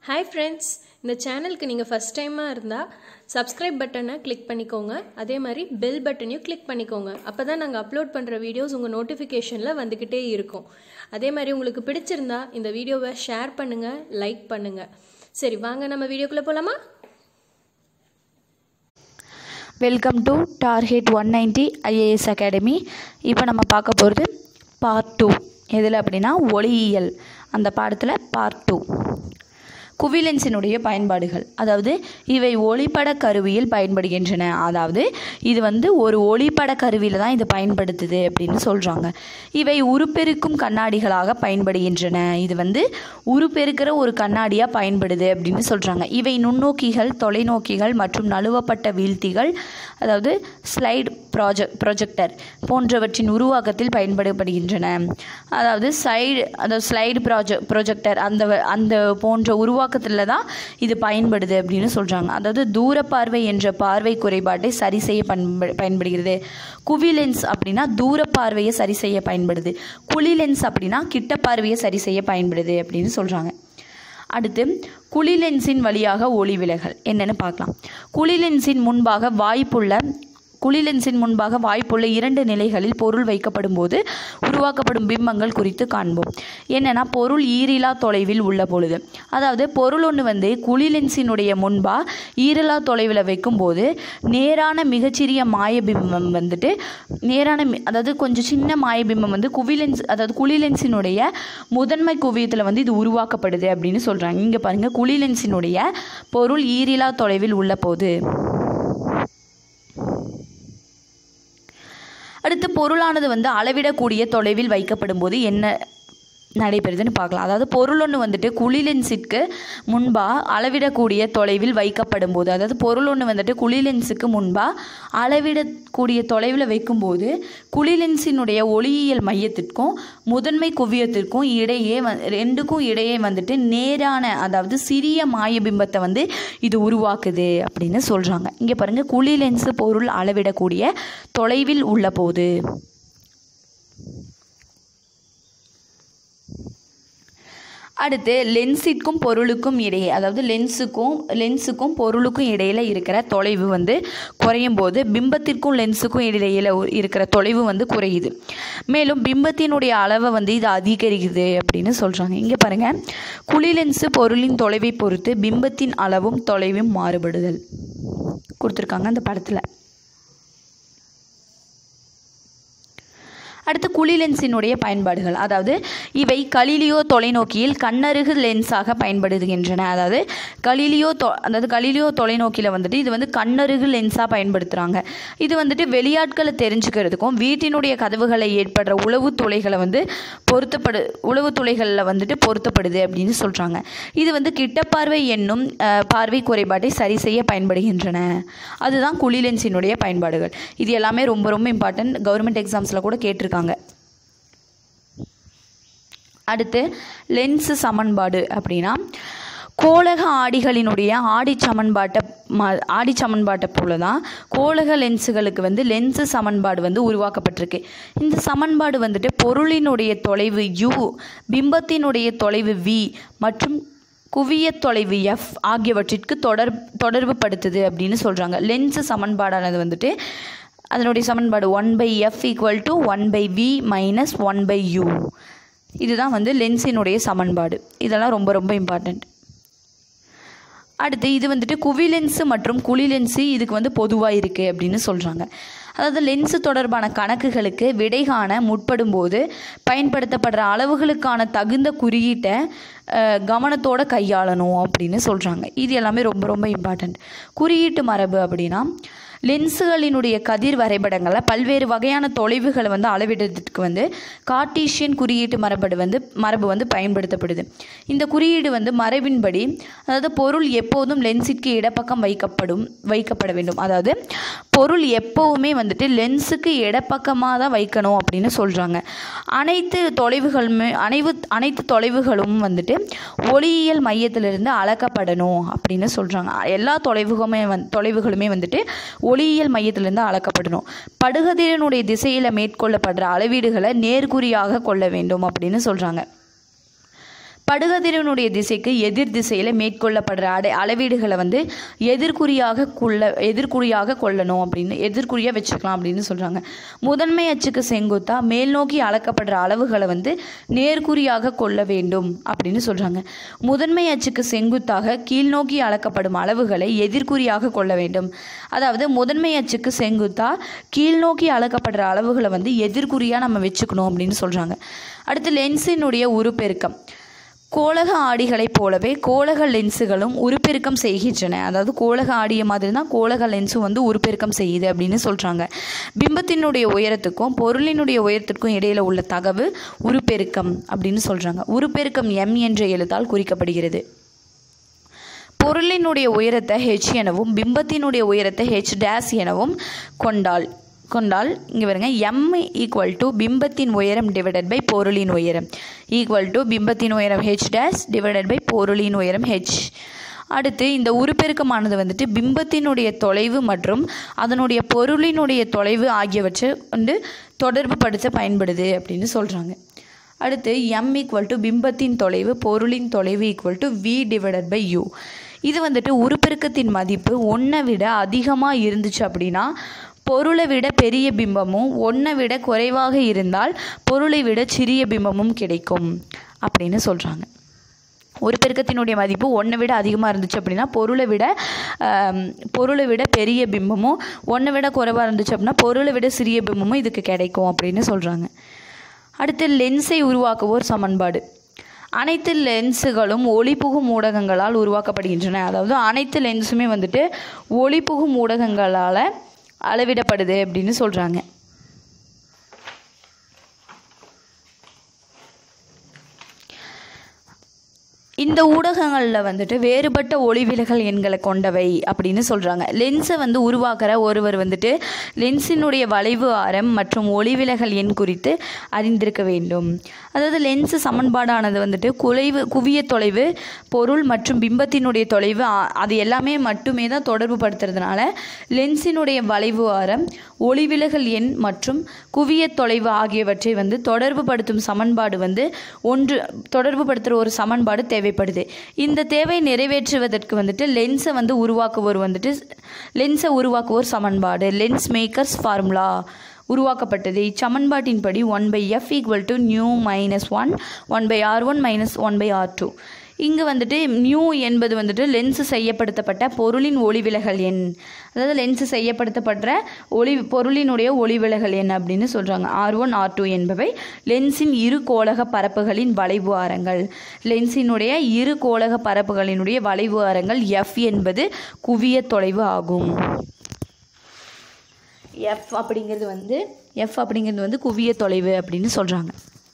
hi friends இந்த சேனலுக்கு நீங்கள் ஃபஸ்ட் டைமாக இருந்தால் சப்ஸ்கிரைப் பட்டனை கிளிக் பண்ணிக்கோங்க அதே மாதிரி பெல் பட்டனையும் கிளிக் பண்ணிக்கோங்க அப்போ தான் நாங்கள் அப்லோட் பண்ணுற வீடியோஸ் உங்கள் நோட்டிஃபிகேஷனில் வந்துக்கிட்டே இருக்கும் அதே மாதிரி உங்களுக்கு பிடிச்சிருந்தா இந்த வீடியோவை ஷேர் பண்ணுங்கள் லைக் பண்ணுங்கள் சரி வாங்க நம்ம வீடியோக்குள்ளே போகலாமா welcome to target one ninety IAS academy இப்போ நம்ம பார்க்க போகிறது பார்ட் டூ எதில் அப்படின்னா ஒளியியல் அந்த பாடத்தில் பார்ட் டூ குவிலென்ஸினுடைய பயன்பாடுகள் அதாவது இவை ஒளிப்பட கருவியில் பயன்படுகின்றன அதாவது இது வந்து ஒரு ஒளிப்பட கருவியில் தான் இது பயன்படுத்துது அப்படின்னு சொல்கிறாங்க இவை உருப்பெருக்கும் கண்ணாடிகளாக பயன்படுகின்றன இது வந்து உருப்பெருக்கிற ஒரு கண்ணாடியாக பயன்படுது அப்படின்னு சொல்கிறாங்க இவை நுண்ணோக்கிகள் தொலைநோக்கிகள் மற்றும் நழுவப்பட்ட வீழ்த்திகள் அதாவது ஸ்லைடு ப்ராஜெக்ட் ப்ரொஜெக்டர் போன்றவற்றின் உருவாக்கத்தில் பயன்படுத்தப்படுகின்றன அதாவது சைடு அதாவது ஸ்லைடு ப்ராஜெக்ட் ப்ரொஜெக்டர் அந்த அந்த போன்ற உருவாக்கத்தில் தான் இது பயன்படுது அப்படின்னு சொல்கிறாங்க அதாவது தூர பார்வை என்ற பார்வை குறைபாட்டை சரி செய்ய பயன்ப பயன்படுகிறது குவி லென்ஸ் அப்படின்னா தூர பார்வையை சரி செய்ய பயன்படுது குழி லென்ஸ் அப்படின்னா கிட்ட பார்வையை சரி செய்ய பயன்படுது அப்படின்னு சொல்கிறாங்க அடுத்து குழி லென்ஸின் வழியாக ஒளி விலகல் என்னென்னு பார்க்கலாம் குழி லென்ஸின் முன்பாக வாய்ப்புள்ள குழி லென்ஸின் முன்பாக வாய்ப்புள்ள இரண்டு நிலைகளில் பொருள் வைக்கப்படும் போது உருவாக்கப்படும் பிம்பங்கள் குறித்து காண்போம் என்னென்னா பொருள் ஈரிலா தொலைவில் உள்ள பொழுது அதாவது பொருள் ஒன்று வந்து குழி லென்ஸினுடைய முன்பாக ஈரிலா தொலைவில் வைக்கும்போது நேரான மிகச்சிறிய மாயபிம்பம் வந்துட்டு நேரான மி- அதாவது கொஞ்சம் சின்ன மாயபிம்பம் வந்து குவி லென்ஸ் அதாவது குழி லென்ஸினுடைய முதன்மை குவியத்தில் வந்து இது உருவாக்கப்படுது அப்படின்னு சொல்கிறாங்க இங்கே பாருங்கள் குழி லென்ஸினுடைய பொருள் ஈரிலா தொலைவில் உள்ள போது அடுத்து பொருளானது வந்து அளவிடக்கூடிய தொலைவில் வைக்கப்படும் போது என்ன நடைபெறுதுன்னு பார்க்கலாம் அதாவது பொருள் ஒன்று வந்துட்டு குழி லென்ஸிற்கு முன்பாக அளவிடக்கூடிய தொலைவில் வைக்கப்படும் போது அதாவது பொருள் ஒன்று வந்துட்டு குழி லென்ஸுக்கு முன்பாக அளவிடக்கூடிய தொலைவில் வைக்கும்போது குழி லென்ஸினுடைய ஒளியியல் மையத்திற்கும் முதன்மை குவியத்திற்கும் இடையே வ ரெண்டுக்கும் இடையே வந்துட்டு நேரான அதாவது சிறிய மாயபிம்பத்தை வந்து இது உருவாக்குது அப்படின்னு சொல்கிறாங்க இங்கே பாருங்கள் குழி லென்ஸு பொருள் அளவிடக்கூடிய தொலைவில் உள்ள போது அடுத்து லென்ஸிற்கும் பொருளுக்கும் இடையே அதாவது லென்ஸுக்கும் லென்ஸுக்கும் பொருளுக்கும் இடையில் இருக்கிற தொலைவு வந்து குறையும் போது பிம்பத்திற்கும் லென்ஸுக்கும் இடையில் இருக்கிற தொலைவு வந்து குறையுது மேலும் பிம்பத்தினுடைய அளவை வந்து இது அதிகரிக்குது அப்படின்னு சொல்கிறாங்க இங்கே பாருங்கள் குழி லென்ஸு பொருளின் தொலைவை பொறுத்து பிம்பத்தின் அளவும் தொலைவும் மாறுபடுதல் கொடுத்துருக்காங்க அந்த படத்தில் அடுத்து குழி லென்ஸினுடைய பயன்பாடுகள் அதாவது இவை கலிலியோ தொலைநோக்கியில் கண்ணருகு லென்ஸாக பயன்படுகின்றன அதாவது கலிலியோ தொ அதாவது கலிலியோ தொலைநோக்கியில் வந்துட்டு இது வந்து கண்ணருகு லென்ஸாக பயன்படுத்துகிறாங்க இது வந்துட்டு வெளியாட்களை தெரிஞ்சுக்கிறதுக்கும் வீட்டினுடைய கதவுகளை ஏற்படுற உளவு துளைகளை வந்து பொருத்தப்படு உளவு துளைகளில் வந்துட்டு பொருத்தப்படுது அப்படின்னு சொல்கிறாங்க இது வந்து கிட்ட பார்வை என்னும் அஹ், பார்வை குறைபாட்டை சரி செய்ய பயன்படுகின்றன அதுதான் குழி லென்ஸினுடைய பயன்பாடுகள் இது எல்லாமே ரொம்ப ரொம்ப இம்பார்ட்டன்ட் கவர்மெண்ட் எக்ஸாம்ஸில் கூட கேட்டிருக்காங்க அடுத்து லென்ஸு சமன்பாடு அப்படின்னா கோளக ஆடிகளினுடைய ஆடி சமன்பாட்டை ம ஆடி சமன்பாட்டை போல தான் கோளக லென்ஸுகளுக்கு வந்து லென்ஸு சமன்பாடு வந்து உருவாக்கப்பட்டிருக்கு இந்த சமன்பாடு வந்துட்டு பொருளினுடைய தொலைவு u பிம்பத்தினுடைய தொலைவு v மற்றும் குவிய தொலைவு எஃப் ஆகியவற்றிற்கு தொடர் தொடர்பு படுத்துது அப்படின்னு சொல்கிறாங்க லென்ஸு சமன்பாடானது வந்துட்டு அதனுடைய சமன்பாடு one by f equal to one by v minus one by u இதுதான் வந்து லென்ஸினுடைய சமன்பாடு இதெல்லாம் ரொம்ப ரொம்ப இம்பார்ட்டண்ட் அடுத்து இது வந்துட்டு குவி லென்ஸு மற்றும் குழி லென்ஸு இதுக்கு வந்து பொதுவாக இருக்குது அப்படின்னு சொல்கிறாங்க அதாவது லென்ஸு தொடர்பான கணக்குகளுக்கு விடை காண முற்படும் போது பயன்படுத்தப்படுற அளவுகளுக்கான தகுந்த குறியீட்டை அஹ், கவனத்தோட கையாளணும் அப்படின்னு சொல்கிறாங்க இது எல்லாமே ரொம்ப ரொம்ப இம்பார்ட்டண்ட் குறியீட்டு மரபு அப்படின்னா லென்ஸுகளினுடைய கதிர் வரைபடங்களில் பல்வேறு வகையான தொலைவுகளை வந்து அளவிடுறதுக்கு வந்து கார்ட்டீசியன் குறியீட்டு மரபடு வந்து மரபு வந்து பயன்படுத்தப்படுது இந்த குறியீடு வந்து மரபின்படி அதாவது பொருள் எப்போதும் லென்ஸிற்கு இடப்பக்கம் வைக்கப்படும் வைக்கப்பட வேண்டும் அதாவது பொருள் எப்போவுமே வந்துட்டு லென்ஸுக்கு இடப்பக்கமாக தான் வைக்கணும் அப்படின்னு சொல்கிறாங்க அனைத்து தொலைவுகளுமே அனைவு அனைத்து தொலைவுகளும் வந்துட்டு ஒளியியல் மையத்திலிருந்து அளக்கப்படணும் அப்படின்னு சொல்கிறாங்க எல்லா தொலைவுகளுமே வந் தொலைவுகளுமே வந்துட்டு ஒளியியல் மையத்திலிருந்து அளக்கப்படணும் படுகதிரனுடைய திசையில் மேற்கொள்ளப்படுற அளவீடுகளை நேர்குறியாக கொள்ள வேண்டும் அப்படின்னு சொல்கிறாங்க படுகதிரினுடைய திசைக்கு எதிர் திசையில் மேற்கொள்ளப்படுற அடை அளவீடுகளை வந்து எதிர்குறியாக கொள்ள எதிர்குறியாக கொள்ளணும் அப்படின்னு எதிர்குறியாக வச்சுக்கலாம் அப்படின்னு சொல்கிறாங்க முதன்மை அச்சுக்கு செங்குத்தா மேல் நோக்கி அளக்கப்படுற அளவுகளை வந்து நேர்குறியாக கொள்ள வேண்டும் அப்படின்னு சொல்கிறாங்க முதன்மை அச்சுக்கு செங்குத்தாக கீழ்நோக்கி அளக்கப்படும் அளவுகளை எதிர்குறியாக கொள்ள வேண்டும் அதாவது முதன்மை அச்சுக்கு செங்குத்தா கீழ்நோக்கி அளக்கப்படுற அளவுகளை வந்து எதிர்குறியாக நம்ம வச்சுக்கணும் அப்படின்னு சொல்கிறாங்க அடுத்து லென்ஸினுடைய உருப்பெருக்கம் கோளக ஆடிகளைப் போலவே கோளக லென்ஸுகளும் உருப்பெருக்கம் செய்கின்றன அதாவது கோளக ஆடிய மாதிரி தான் கோளக லென்ஸும் வந்து உருப்பெருக்கம் செய்யுது அப்படின்னு சொல்கிறாங்க பிம்பத்தினுடைய உயரத்துக்கும் பொருளினுடைய உயரத்திற்கும் இடையில உள்ள தகவு உருப்பெருக்கம் அப்படின்னு சொல்கிறாங்க உருப்பெருக்கம் எம் என்ற எழுத்தால் குறிக்கப்படுகிறது பொருளினுடைய உயரத்தை ஹெச் எனவும் பிம்பத்தினுடைய உயரத்தை ஹெச் டேஸ் எனவும் கொண்டால் கொண்டால் இங்கே பாருங்க எம் ஈக்குவல் டு பிம்பத்தின் உயரம் டிவைடட் பை பொருளின் உயரம் ஈக்குவல் டு பிம்பத்தின் உயரம் ஹெச் டேஸ் டிவைடட் பை பொருளின் உயரம் ஹெச் அடுத்து இந்த உருப்பெருக்கமானது வந்துட்டு பிம்பத்தினுடைய தொலைவு மற்றும் அதனுடைய பொருளினுடைய தொலைவு ஆகியவற்றை வந்து தொடர்பு படுத்த பயன்படுது அப்படின்னு சொல்கிறாங்க அடுத்து எம் ஈக்குவல் டு பிம்பத்தின் தொலைவு பொருளின் தொலைவு equal to v divided by u இது வந்துட்டு உருப்பெருக்கத்தின் மதிப்பு ஒன்றை விட அதிகமாக இருந்துச்சு அப்படின்னா பொருளை விட பெரிய பிம்பமும் ஒன்றை விட குறைவாக இருந்தால் பொருளை விட சிறிய பிம்பமும் கிடைக்கும் அப்படின்னு சொல்கிறாங்க ஒரு பெருக்கத்தினுடைய மதிப்பு ஒன்றை விட அதிகமாக இருந்துச்சு அப்படின்னா பொருளை விட ஆம், பொருளை விட பெரிய பிம்பமும் ஒன்றை விட குறைவாக இருந்துச்சு அப்படின்னா பொருளை விட சிறிய பிம்பமும் இதுக்கு கிடைக்கும் அப்படின்னு சொல்கிறாங்க அடுத்து லென்ஸை உருவாக்குவோர் சமன்பாடு அனைத்து லென்ஸுகளும் ஒளிபுகும் ஊடகங்களால் உருவாக்கப்படுகின்றன அதாவது அனைத்து லென்ஸுமே வந்துட்டு ஒளிபுகும் ஊடகங்களால் அளவிடப்படுது அப்படின்னு சொல்கிறாங்க இந்த ஊடகங்களில் வந்துட்டு வேறுபட்ட ஒளிவிலகல் எண்களை கொண்டவை அப்படின்னு சொல்கிறாங்க லென்ஸை வந்து உருவாக்குற ஒருவர் வந்துட்டு லென்ஸினுடைய வளைவு ஆரம் மற்றும் ஒளிவிலகல் எண் குறித்து அறிந்திருக்க வேண்டும் அதாவது லென்ஸ் சமன்பாடானது வந்துட்டு குலைவு குவிய தொலைவு பொருள் மற்றும் பிம்பத்தினுடைய தொலைவு ஆ- அது எல்லாமே மட்டுமே தான் தொடர்பு படுத்துறதுனால லென்ஸினுடைய வளைவு ஆரம் ஒளிவிலகல் எண் மற்றும் குவிய தொலைவு ஆகியவற்றை வந்து தொடர்பு படுத்தும் சமன்பாடு வந்து ஒன்று தொடர்பு படுத்துகிற ஒரு சமன்பாடு தேவைப்படுது இந்த தேவை நிறைவேற்றுவதற்கு வந்துட்டு லென்ஸை வந்து உருவாக்குவோர் வந்துட்டு லென்ஸை உருவாக்குவோர் சமன்பாடு லென்ஸ் மேக்கர்ஸ் ஃபார்முலா உருவாக்கப்பட்டது இச்சமன்பாட்டின்படி one by f equal to mu minus one one by R one minus one by R two இங்கே வந்துட்டு மியூ என்பது வந்துட்டு லென்ஸ் செய்யப்படுத்தப்பட்ட பொருளின் ஒளிவிலகல் எண் அதாவது லென்ஸ் செய்யப்படுத்தப்பட்ட ஒளி பொருளினுடைய ஒளிவிலகல் எண் அப்படின்னு சொல்கிறாங்க ஆர் ஒன் ஆர் டூ என்பவை லென்ஸின் இரு கோளக பரப்புகளின் வளைவு ஆரங்கள் லென்ஸினுடைய இரு கோளக பரப்புகளினுடைய வளைவு ஆரங்கள் எஃப் என்பது குவிய தொலைவு ஆகும் எஃப் அப்படிங்கிறது வந்து எஃப் அப்படிங்கிறது வந்து குவிய தொலைவு அப்படின்னு சொல்கிறாங்க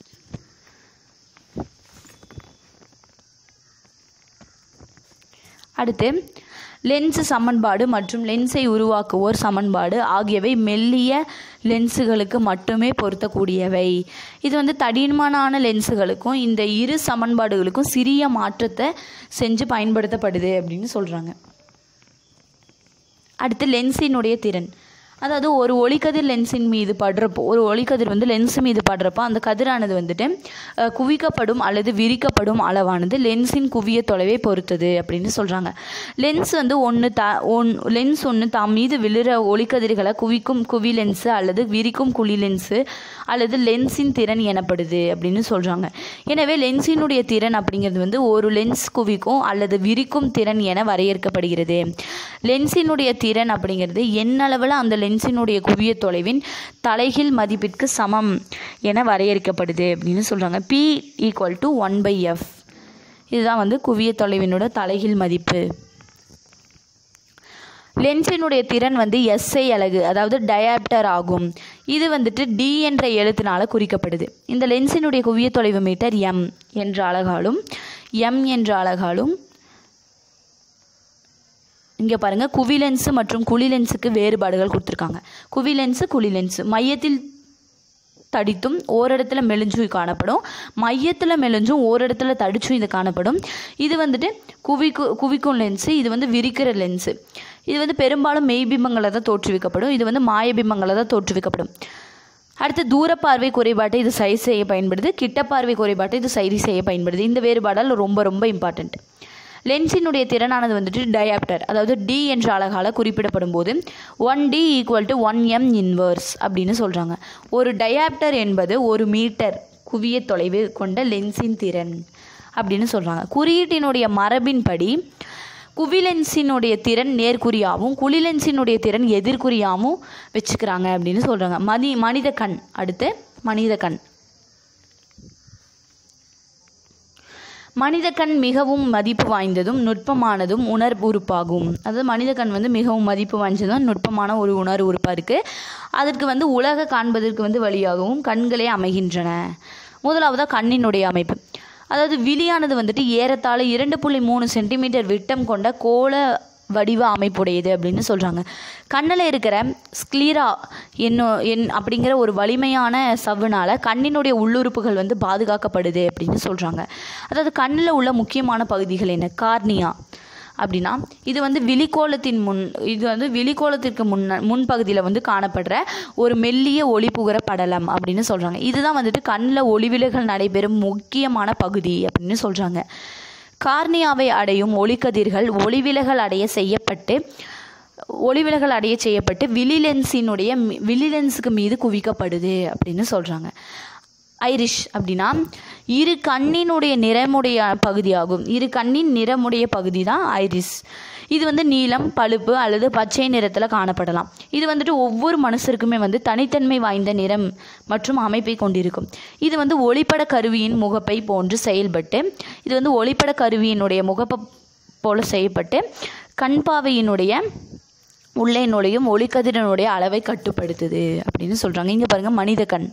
அடுத்து லென்ஸ் சமன்பாடு மற்றும் லென்ஸை உருவாக்குவோர் சமன்பாடு ஆகியவை மெல்லிய லென்ஸுகளுக்கு மட்டுமே பொருத்தக்கூடியவை இது வந்து தடிமனான லென்ஸுகளுக்கும் இந்த இரு சமன்பாடுகளுக்கும் சிறிய மாற்றத்தை செஞ்சு பயன்படுத்தப்படுது அப்படின்னு சொல்கிறாங்க அடுத்து லென்ஸினுடைய திறன் அதாவது ஒரு ஒளிக்கதிர் லென்ஸின் மீது படுறப்போ ஒரு ஒளிக்கதிர் வந்து லென்ஸ் மீது படுறப்போ அந்த கதிரானது வந்துட்டு அஹ், குவிக்கப்படும் அல்லது விரிக்கப்படும் அளவானது லென்ஸின் குவிய தொலைவை பொறுத்தது அப்படின்னு சொல்கிறாங்க லென்ஸ் வந்து ஒன்று த ஒன் லென்ஸ் ஒன்று தாம் மீது விழுற ஒளிக்கதிர்களை குவிக்கும் குவி லென்ஸு அல்லது விரிக்கும் குழி லென்ஸு அல்லது லென்ஸின் திறன் எனப்படுது அப்படின்னு சொல்கிறாங்க எனவே லென்ஸினுடைய திறன் அப்படிங்கிறது வந்து ஒரு லென்ஸ் குவிக்கும் அல்லது விரிக்கும் திறன் என வரையறுக்கப்படுகிறது லென்ஸினுடைய திறன் அப்படிங்கிறது எண்ணளவில் அந்த லென்ஸினுடைய குவிய தொலைவின் தலைகீழ் மதிப்பிற்கு சமம் என வரையறுக்கப்படுது அப்படின்னு சொல்கிறாங்க P equal to one by f இதுதான் வந்து குவிய தொலைவினோட தலைகீழ் மதிப்பு லென்ஸினுடைய திறன் வந்து எஸ்ஐ அலகு அதாவது டயாப்டர் ஆகும் இது வந்துட்டு டி என்ற எழுத்தினால குறிக்கப்படுது இந்த லென்ஸினுடைய குவிய தொலைவு மீட்டர் எம் என்ற அலகாலும் எம் என்ற அலகாலும் இங்கே பாருங்கள் குவி லென்ஸு மற்றும் குழி லென்ஸுக்கு வேறுபாடுகள் கொடுத்துருக்காங்க குவி லென்ஸு குழி லென்ஸு மையத்தில் தடித்தும் ஓரிடத்துல மெலிஞ்சும் காணப்படும் மையத்தில் மெலிஞ்சும் ஓரிடத்துல தடிச்சும் இது காணப்படும் இது வந்துட்டு குவிக்கு குவிக்கும் லென்ஸு இது வந்து விரிக்கிற லென்ஸு இது வந்து பெரும்பாலும் மெய்பிம்பங்களை தான் தோற்றுவிக்கப்படும் இது வந்து மாயபிம்பங்களை தான் தோற்றுவிக்கப்படும் அடுத்து தூரப்பார்வை குறைபாட்டை இது சரி செய்ய பயன்படுது கிட்ட பார்வை குறைபாட்டை இது சரி செய்ய பயன்படுது இந்த வேறுபாடால் ரொம்ப ரொம்ப இம்பார்ட்டண்ட் லென்ஸினுடைய திறனானது வந்துட்டு டயாப்டர் அதாவது டி என்ற அழகால் குறிப்பிடப்படும் போது one D equal to one m inverse அப்படின்னு சொல்கிறாங்க ஒரு டயாப்டர் என்பது ஒரு மீட்டர் குவிய தொலைவு கொண்ட லென்ஸின் திறன் அப்படின்னு சொல்கிறாங்க குறியீட்டினுடைய மரபின்படி குவிலென்ஸினுடைய திறன் நேர்குறியாகவும் குளிலென்ஸினுடைய திறன் எதிர்குறியாகவும் வச்சுக்கிறாங்க அப்படின்னு சொல்கிறாங்க மதி மனித கண் அடுத்து மனித கண் மனித கண் மிகவும் மதிப்பு வாய்ந்ததும் நுட்பமானதும் உணர் உறுப்பாகும் அதாவது மனித கண் வந்து மிகவும் மதிப்பு வாய்ந்ததும் நுட்பமான ஒரு உணர் உறுப்பாக இருக்குது அதற்கு வந்து உலக காண்பதற்கு வந்து வழியாகவும் கண்களே அமைகின்றன முதலாவதாக கண்ணினுடைய அமைப்பு அதாவது விழியானது வந்துட்டு ஏறத்தாழ இரண்டு புள்ளி மூணு சென்டிமீட்டர் விட்டம் கொண்ட கோள வடிவ அமைப்புடையது அப்படின்னு சொல்கிறாங்க கண்ணில் இருக்கிற ஸ்க்ளீரா என்னோ என் அப்படிங்கிற ஒரு வலிமையான சவ்வுனால் கண்ணினுடைய உள்ளுறுப்புகள் வந்து பாதுகாக்கப்படுது அப்படின்னு சொல்கிறாங்க அதாவது கண்ணில் உள்ள முக்கியமான பகுதிகள் என்ன கார்னியா அப்படின்னா இது வந்து விழிக்கோளத்தின் முன் இது வந்து விழிக்கோளத்திற்கு முன்ன முன்பகுதியில் வந்து காணப்படுற ஒரு மெல்லிய ஒளிபுகிற படலம் அப்படின்னு சொல்கிறாங்க இதுதான் வந்துட்டு கண்ணில் ஒளிவிலகல் நடைபெறும் முக்கியமான பகுதி அப்படின்னு சொல்கிறாங்க கார்னியாவை அடையும் ஒளிக்கதிர்கள் ஒளிவிலகல் அடைய செய்யப்பட்டு ஒளிவிலகல் அடைய செய்யப்பட்டு விழிலென்ஸினுடைய மி- விழிலென்ஸுக்கு மீது குவிக்கப்படுது அப்படின்னு சொல்கிறாங்க ஐரிஷ் அப்படின்னா இரு கண்ணினுடைய நிறமுடைய பகுதியாகும் இரு கண்ணின் நிறமுடைய பகுதி தான் ஐரிஸ் இது வந்து நீலம் பழுப்பு அல்லது பச்சை நிறத்தில் காணப்படலாம் இது வந்துட்டு ஒவ்வொரு மனுஷருக்குமே வந்து தனித்தன்மை வாய்ந்த நிறம் மற்றும் அமைப்பை கொண்டிருக்கும் இது வந்து ஒளிப்பட கருவியின் முகப்பை போன்று செயல்பட்டு இது வந்து ஒளிப்பட கருவியினுடைய முகப்பை போல செய்யப்பட்டு கண்பாவையினுடைய உள்ளே நுழையும் ஒளிக்கதிரனுடைய அளவை கட்டுப்படுத்துது அப்படின்னு சொல்கிறாங்க இங்கே பாருங்கள் மனித கண்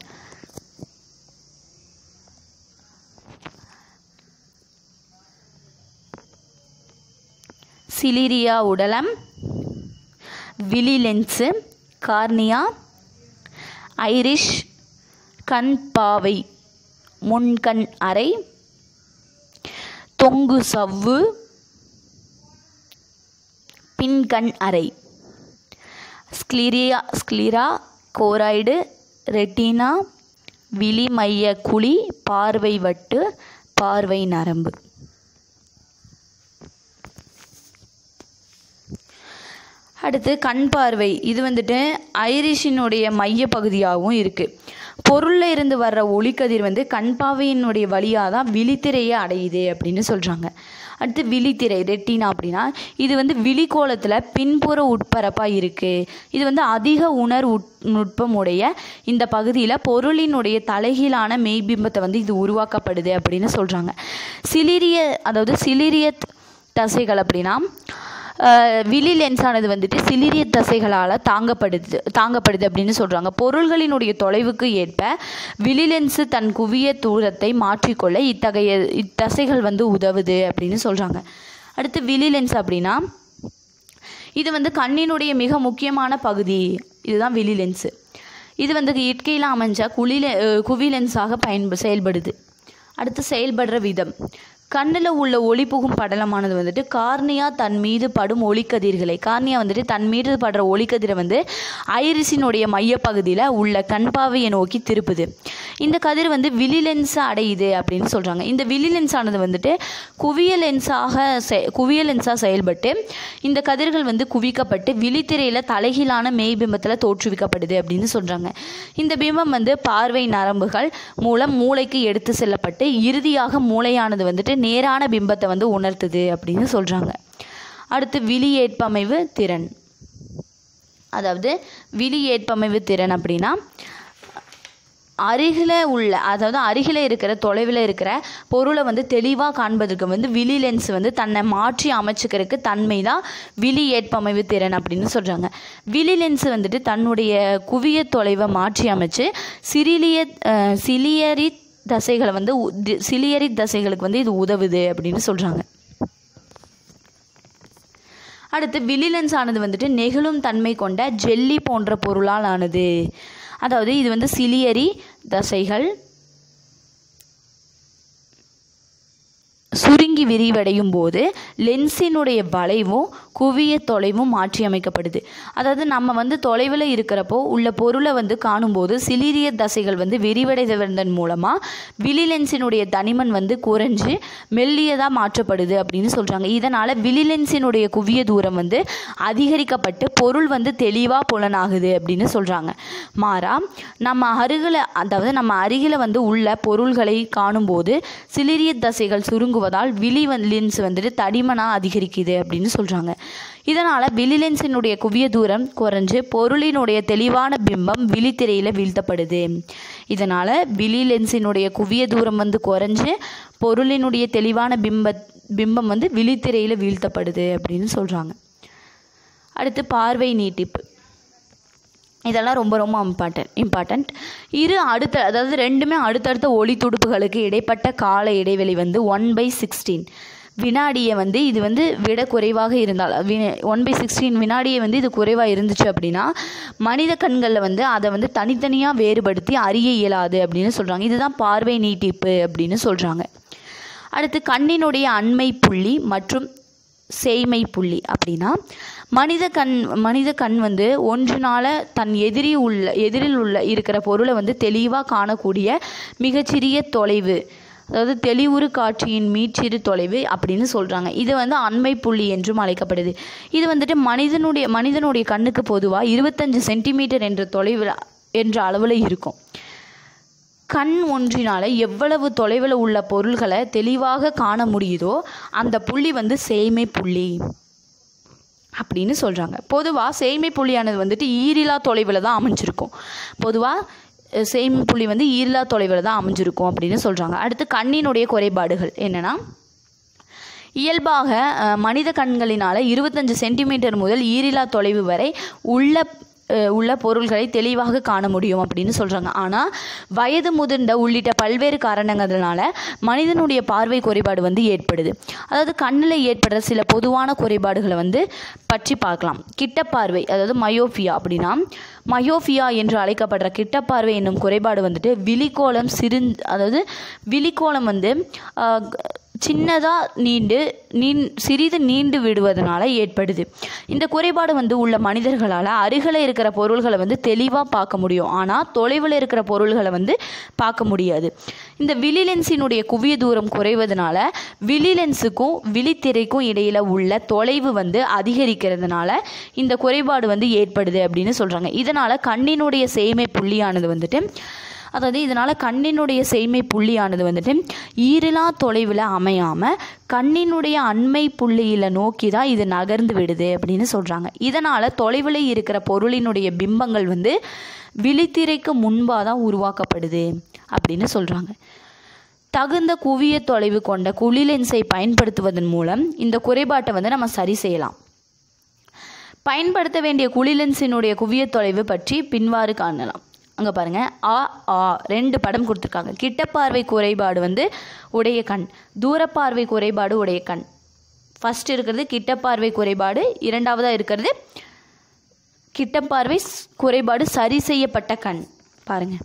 சிலிரியா உடலம் விழி லென்ஸு கார்னியா ஐரிஷ் கண் பாவை முன்கண் அறை தொங்கு சவ்வு பின்கண் அறை ஸ்க்ளீரியா ஸ்க்ளீரா கோராய்டு ரெட்டினா விழி மைய குழி பார்வை வட்டு பார்வை நரம்பு அடுத்து கண் பார்வை இது வந்துட்டு ஐரிஷினுடைய மைய பகுதியாகவும் இருக்குது பொருளில் இருந்து வர்ற ஒளிக்கதிர் வந்து கண் பார்வையினுடைய வழியாக தான் விழித்திரையை அடையுது அப்படின்னு சொல்கிறாங்க அடுத்து விழித்திரை ரெட்டினா அப்படின்னா இது வந்து விழிக்கோளத்தில் பின்புற உட்பரப்பாக இருக்குது இது வந்து அதிக உணர் உட் நுட்பமுடைய இந்த பகுதியில் பொருளினுடைய தலைகீழான மெய்பிம்பத்தை வந்து இது உருவாக்கப்படுது அப்படின்னு சொல்கிறாங்க சிலிரிய அதாவது சிலிரியத் தசைகள் அப்படின்னா அஹ், விழி லென்ஸானது வந்துட்டு சிலிரிய தசைகளால் தாங்கப்படுது தாங்கப்படுது அப்படின்னு சொல்கிறாங்க பொருள்களினுடைய தொலைவுக்கு ஏற்ப விழி லென்ஸு தன் குவிய தூரத்தை மாற்றிக்கொள்ள இத்தகைய இத்தசைகள் வந்து உதவுது அப்படின்னு சொல்கிறாங்க அடுத்து விழி லென்ஸ் அப்படின்னா இது வந்து கண்ணினுடைய மிக முக்கியமான பகுதி இதுதான் விழி லென்ஸு இது வந்து இயற்கையில் அமைஞ்ச குளில அஹ், குவி லென்ஸாக பயன்ப செயல்படுது அடுத்து செயல்படுற விதம் கண்ணில் உள்ள ஒளி புகும் படலமானது வந்துட்டு கார்னியா தன் மீது படும் ஒளிக்கதிர்களை கார்னியா வந்துட்டு தன் மீது படுற ஒளிக்கதிரை வந்து ஐரிஸினுடைய மையப்பகுதியில் உள்ள கண்பாவையை நோக்கி திருப்புது இந்த கதிர் வந்து விழி லென்ஸை அடையுது அப்படின்னு சொல்கிறாங்க இந்த விழி லென்ஸானது வந்துட்டு குவிய லென்ஸாக செ குவிய லென்ஸாக செயல்பட்டு இந்த கதிர்கள் வந்து குவிக்கப்பட்டு விழித்திரையில் தலைகீழான மெய்பிம்பத்தில் தோற்றுவிக்கப்படுது அப்படின்னு சொல்கிறாங்க இந்த பிம்பம் வந்து பார்வை நரம்புகள் மூலம் மூளைக்கு எடுத்து செல்லப்பட்டு இறுதியாக மூளையானது வந்துட்டு நேரான பிம்பத்தை வந்து உணர்த்துது அப்படின்னு சொல்கிறாங்க அடுத்து விழி ஏற்பமைவு திறன் அதாவது விழி ஏற்பமைவு திறன் அப்படின்னா அருகில் உள்ள அதாவது அருகில் இருக்கிற தொலைவில் இருக்கிற பொருளை வந்து தெளிவாக காண்பதற்கு வந்து விழி லென்ஸ் வந்து தன்னை மாற்றி அமைச்சுக்கிறதுக்கு தன்மை தான் விழி ஏற்பமைவு திறன் அப்படின்னு சொல்கிறாங்க விழி லென்ஸ் வந்துட்டு தன்னுடைய குவிய தொலைவை மாற்றி அமைச்சு சிறிலிய அஹ், சிலியரி தசைகளை வந்து உ- தி- சிலியரி தசைகளுக்கு வந்து இது உதவுது அப்படின்னு சொல்கிறாங்க அடுத்து விழிலென்ஸ் ஆனது வந்துட்டு நெகிழும் தன்மை கொண்ட ஜெல்லி போன்ற பொருளால் ஆனது அதாவது இது வந்து சிலியரி தசைகள் சுருங்கி விரிவடையும் போது லென்ஸினுடைய வளைவும் குவிய தொலைவும் மாற்றி அமைக்கப்படுது அதாவது நம்ம வந்து தொலைவில் இருக்கிறப்போ உள்ள பொருளை வந்து காணும்போது சிலிரிய தசைகள் வந்து விரிவடைவதன் மூலமாக விழி லென்ஸினுடைய தனிமன் வந்து குறைஞ்சு மெல்லியதாக மாற்றப்படுது அப்படின்னு சொல்கிறாங்க இதனால் விழி லென்ஸினுடைய குவிய தூரம் வந்து அதிகரிக்கப்பட்டு பொருள் வந்து தெளிவாக புலனாகுது அப்படின்னு சொல்கிறாங்க மாறா நம்ம அருகில் அதாவது நம்ம அருகில் வந்து உள்ள பொருள்களை காணும்போது சிலிரிய தசைகள் சுருங்குவதால் விழி லென்ஸ் வந்துட்டு தடிமனாக அதிகரிக்குது அப்படின்னு சொல்கிறாங்க இதனால் விழி லென்ஸினுடைய குவிய தூரம் குறைஞ்சு பொருளினுடைய தெளிவான பிம்பம் விழித்திரையில் வீழ்த்தப்படுது இதனால் விழி லென்ஸினுடைய குவிய தூரம் வந்து குறைஞ்சு பொருளினுடைய தெளிவான பிம்ப பிம்பம் வந்து விழித்திரையில் வீழ்த்தப்படுது அப்படின்னு சொல்கிறாங்க அடுத்து பார்வை நீட்டிப்பு இதெல்லாம் ரொம்ப ரொம்ப இம்பார்ட்டன்ட் இம்பார்ட்டண்ட் இரு அடுத்த அதாவது ரெண்டுமே அடுத்தடுத்த ஒளி துடுப்புகளுக்கு இடைப்பட்ட கால இடைவெளி வந்து ஒன் பை சிக்ஸ்டீன் வினாடியை வந்து இது வந்து விட குறைவாக இருந்தால் ஒன் பை சிக்ஸ்டீன் வினாடியை வந்து இது குறைவாக இருந்துச்சு அப்படின்னா மனித கண்களில் வந்து அதை வந்து தனித்தனியாக வேறுபடுத்தி அறிய இயலாது அப்படின்னு சொல்கிறாங்க இதுதான் பார்வை நீட்டிப்பு அப்படின்னு சொல்கிறாங்க அடுத்து கண்ணினுடைய அண்மை புள்ளி மற்றும் சேய்மை புள்ளி அப்படின்னா மனித கண் மனித கண் வந்து ஒன்றினால தன் எதிரி உள்ள எதிரில் உள்ள இருக்கிற பொருளை வந்து தெளிவாக காணக்கூடிய மிகச்சிறிய தொலைவு அதாவது தெளிவுறு காட்சியின் மீச்சிறு தொலைவு அப்படின்னு சொல்கிறாங்க இது வந்து அண்மை புள்ளி என்றும் அழைக்கப்படுது இது வந்துட்டு மனிதனுடைய மனிதனுடைய கண்ணுக்கு பொதுவாக இருபத்தஞ்சு சென்டிமீட்டர் என்ற தொலைவில் என்ற அளவில் இருக்கும் கண் ஒன்றினால் எவ்வளவு தொலைவில் உள்ள பொருள்களை தெளிவாக காண முடியுதோ அந்த புள்ளி வந்து சேய்மை புள்ளி அப்படின்னு சொல்கிறாங்க பொதுவாக சேய்மை புள்ளியானது வந்துட்டு ஈரிலா தொலைவில் தான் அமைஞ்சிருக்கும் பொதுவாக சேய்மை புள்ளி வந்து ஈரிலா தொலைவில் தான் அமைஞ்சிருக்கும் அப்படின்னு சொல்கிறாங்க அடுத்து கண்ணினுடைய குறைபாடுகள் என்னென்னா இயல்பாக அஹ், மனித கண்களினால் இருபத்தஞ்சு சென்டிமீட்டர் முதல் ஈரிலா தொலைவு வரை உள்ள அஹ், உள்ள பொருள்களை தெளிவாக காண முடியும் அப்படின்னு சொல்கிறாங்க ஆனால் வயது முதிர்ந்த உள்ளிட்ட பல்வேறு காரணங்களால மனிதனுடைய பார்வை குறைபாடு வந்து ஏற்படுது அதாவது கண்ணில் ஏற்படுற சில பொதுவான குறைபாடுகளை வந்து பற்றி பார்க்கலாம் கிட்ட பார்வை அதாவது மயோஃபியா அப்படின்னா மயோஃபியா என்று அழைக்கப்படுற கிட்டப்பார்வை என்னும் குறைபாடு வந்துட்டு விழிக்கோளம் சிறிந் அதாவது விழிக்கோளம் வந்து ஆஹ், சின்னதாக நீண்டு நீண் சிறிது நீண்டு விடுவதனால ஏற்படுது இந்த குறைபாடு வந்து உள்ள மனிதர்களால் அருகில் இருக்கிற பொருள்களை வந்து தெளிவாக பார்க்க முடியும் ஆனால் தொலைவில் இருக்கிற பொருள்களை வந்து பார்க்க முடியாது இந்த விழி லென்ஸினுடைய குவிய தூரம் குறைவதனால விழி லென்ஸுக்கும் விழித்திரைக்கும் இடையில் உள்ள தொலைவு வந்து அதிகரிக்கிறதுனால இந்த குறைபாடு வந்து ஏற்படுது அப்படின்னு சொல்கிறாங்க இதனால் கண்ணினுடைய சேய்மை புள்ளியானது வந்துட்டு அதாவது இதனால் கண்ணினுடைய செய்மை புள்ளியானது வந்துட்டு ஈரிலா தொலைவில் அமையாமல் கண்ணினுடைய அண்மை புள்ளியில் நோக்கி தான் இது நகர்ந்து விடுது அப்படின்னு சொல்கிறாங்க இதனால் தொலைவில் இருக்கிற பொருளினுடைய பிம்பங்கள் வந்து விழித்திரைக்கு முன்பாக தான் உருவாக்கப்படுது அப்படின்னு சொல்கிறாங்க தகுந்த குவிய தொலைவு கொண்ட குழி லென்ஸை பயன்படுத்துவதன் மூலம் இந்த குறைபாட்டை வந்து நம்ம சரி செய்யலாம் பயன்படுத்த வேண்டிய குழி லென்ஸினுடைய குவிய தொலைவு பற்றி பின்வாறு காணலாம் அங்கே பாருங்கள் ஆ ஆ ரெண்டு படம் கொடுத்துருக்காங்க கிட்டப்பார்வை குறைபாடு வந்து உடைய கண் தூரப்பார்வை குறைபாடு உடைய கண் ஃபர்ஸ்ட் இருக்கிறது கிட்டப்பார்வை குறைபாடு இரண்டாவதாக இருக்கிறது கிட்டப்பார்வை ஸ்- குறைபாடு சரி செய்யப்பட்ட கண் பாருங்கள்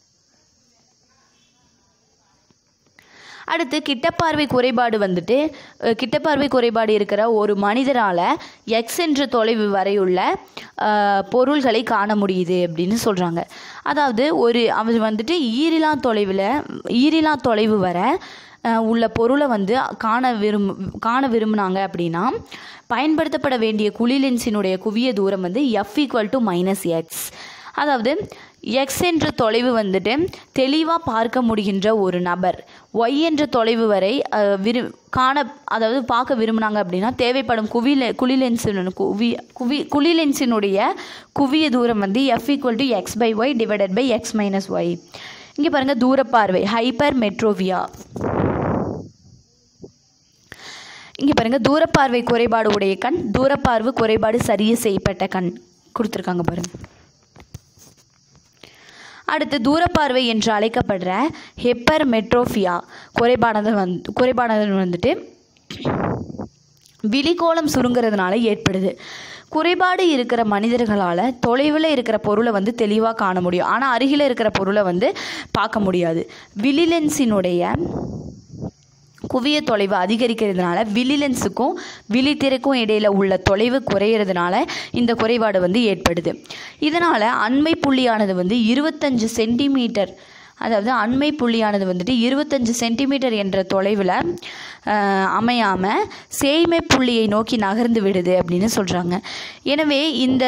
அடுத்து கிட்டப்பார்வை குறைபாடு வந்துட்டு அஹ், கிட்டப்பார்வை குறைபாடு இருக்கிற ஒரு மனிதரால் எக்ஸ் என்ற தொலைவு வரையுள்ள அஹ், பொருள்களை காண முடியுது அப்படின்னு சொல்கிறாங்க அதாவது ஒரு அவர் வந்துட்டு ஈரிலா தொலைவில் ஈரிலா தொலைவு வர அஹ், உள்ள பொருளை வந்து காண விரும் காண விரும்புனாங்க அப்படின்னா பயன்படுத்தப்பட வேண்டிய குழி லென்ஸினுடைய குவிய தூரம் வந்து f equal to minus x அதாவது எக்ஸ் என்ற தொலைவு வந்துட்டு தெளிவாக பார்க்க முடிகின்ற ஒரு நபர் ஒய் என்ற தொலைவு வரை அஹ், விரு காண அதாவது பார்க்க விரும்புனாங்க அப்படின்னா தேவைப்படும் குவி லெ- குழி லென்ஸின் குவி குவி குழி லென்ஸினுடைய குவிய தூரம் வந்து f equal to x by y divided by x minus y இங்கே பாருங்கள் தூரப்பார்வை ஹைப்பர் மெட்ரோவியா இங்கே பாருங்கள் தூரப்பார்வை குறைபாடு உடைய கண் தூரப்பார்வை குறைபாடு சரியே செய்யப்பட்ட கண் கொடுத்துருக்காங்க பாருங்கள் அடுத்து தூரப்பார்வை என்று அழைக்கப்படுற ஹெப்பர் மெட்ரோஃபியா குறைபானது வந்து குறைபானது வந்துட்டு விழிக்கோளம் சுருங்கிறதுனால ஏற்படுது குறைபாடு இருக்கிற மனிதர்களால் தொலைவில் இருக்கிற பொருளை வந்து தெளிவாக காண முடியும் ஆனால் அருகில் இருக்கிற பொருளை வந்து பார்க்க முடியாது விழி லென்ஸினுடைய குவிய தொலைவு அதிகரிக்கிறதுனால விழிலென்ஸுக்கும் விழித்திரைக்கும் இடையில் உள்ள தொலைவு குறையிறதுனால இந்த குறைபாடு வந்து ஏற்படுது இதனால் அண்மை புள்ளியானது வந்து இருபத்தஞ்சு சென்டிமீட்டர் அதாவது அண்மை புள்ளியானது வந்துட்டு இருபத்தஞ்சு சென்டிமீட்டர் என்ற தொலைவில் அமையாமல் சேய்மை புள்ளியை நோக்கி நகர்ந்து விடுது அப்படின்னு சொல்கிறாங்க எனவே இந்த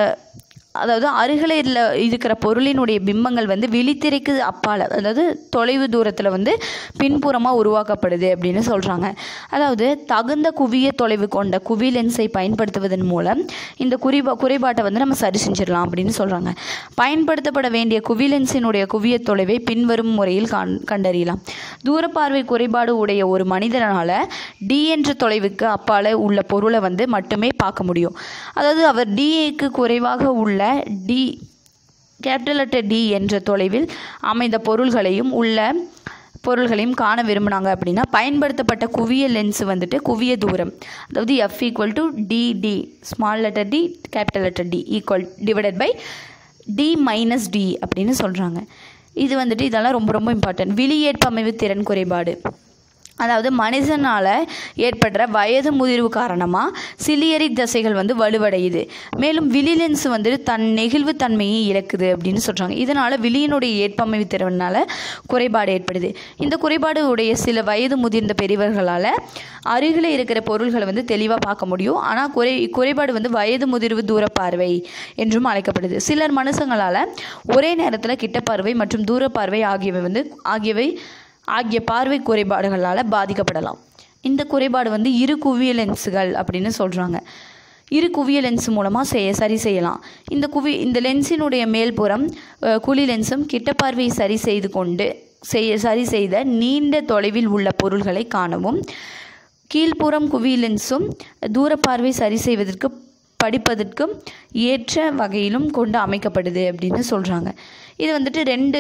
அதாவது அருகில் இருக்கிற பொருளினுடைய பிம்பங்கள் வந்து விழித்திரைக்கு அப்பால் அதாவது தொலைவு தூரத்தில் வந்து பின்புறமாக உருவாக்கப்படுது அப்படின்னு சொல்கிறாங்க அதாவது தகுந்த குவிய தொலைவு கொண்ட குவி லென்ஸை பயன்படுத்துவதன் மூலம் இந்த குறிபா குறைபாட்டை வந்து நம்ம சரி செஞ்சிடலாம் அப்படின்னு சொல்கிறாங்க பயன்படுத்தப்பட வேண்டிய குவி லென்ஸினுடைய குவிய தொலைவை பின்வரும் முறையில் காண் கண்டறியலாம் தூரப்பார்வை குறைபாடு உடைய ஒரு மனிதனால் டி என்ற தொலைவுக்கு அப்பால் உள்ள பொருளை வந்து மட்டுமே பார்க்க முடியும் அதாவது அவர் டிஏக்கு குறைவாக உள்ள டி கேபிட்டல் லெட்டர் டி என்ற தொலைவில் அமைந்த பொருள்களையும் உள்ள பொருள்களையும் காண விரும்பினாங்க அப்படின்னா பயன்படுத்தப்பட்ட குவிய லென்ஸ் வந்துட்டு குவிய தூரம் அதாவது f equal to d D small letter d capital letter D equal divided by D minus d அப்படின்னு சொல்கிறாங்க இது வந்துட்டு இதெல்லாம் ரொம்ப ரொம்ப இம்பார்ட்டன்ட் விழியேற்பமைவு திறன் குறைபாடு அதாவது மனுஷனால் ஏற்படுற வயது முதிர்வு காரணமாக சிலியரி தசைகள் வந்து வலுவடையுது மேலும் விழி லென்ஸ் வந்து தன் நெகிழ்வு தன்மையை இழக்குது அப்படின்னு சொல்கிறாங்க இதனால் விழியினுடைய ஏற்பமைவு திறனால் குறைபாடு ஏற்படுது இந்த குறைபாடு உடைய சில வயது முதிர்ந்த பெரியவர்களால் அருகில் இருக்கிற பொருள்களை வந்து தெளிவாக பார்க்க முடியும் ஆனால் குறை குறைபாடு வந்து வயது முதிர்வு தூர பார்வை என்றும் அழைக்கப்படுது சிலர் மனுஷங்களால் ஒரே நேரத்தில் கிட்ட பார்வை மற்றும் தூர பார்வை ஆகியவை வந்து ஆகியவை ஆகிய பார்வை குறைபாடுகளால் பாதிக்கப்படலாம் இந்த குறைபாடு வந்து இரு குவிய லென்ஸுகள் அப்படின்னு சொல்கிறாங்க இரு குவிய லென்ஸ் மூலமாக செய்ய சரி செய்யலாம் இந்த குவி இந்த லென்ஸினுடைய மேல்புறம் அஹ், குழி லென்ஸும் கிட்ட பார்வையை சரி செய்து கொண்டு செய்ய சரி செய்த நீண்ட தொலைவில் உள்ள பொருள்களை காணவும் கீழ்ப்புறம் குவி லென்ஸும் தூரப்பார்வை சரி செய்வதற்கு படிப்பதற்கும் ஏற்ற வகையிலும் கொண்டு அமைக்கப்படுது அப்படின்னு சொல்கிறாங்க இது வந்துட்டு ரெண்டு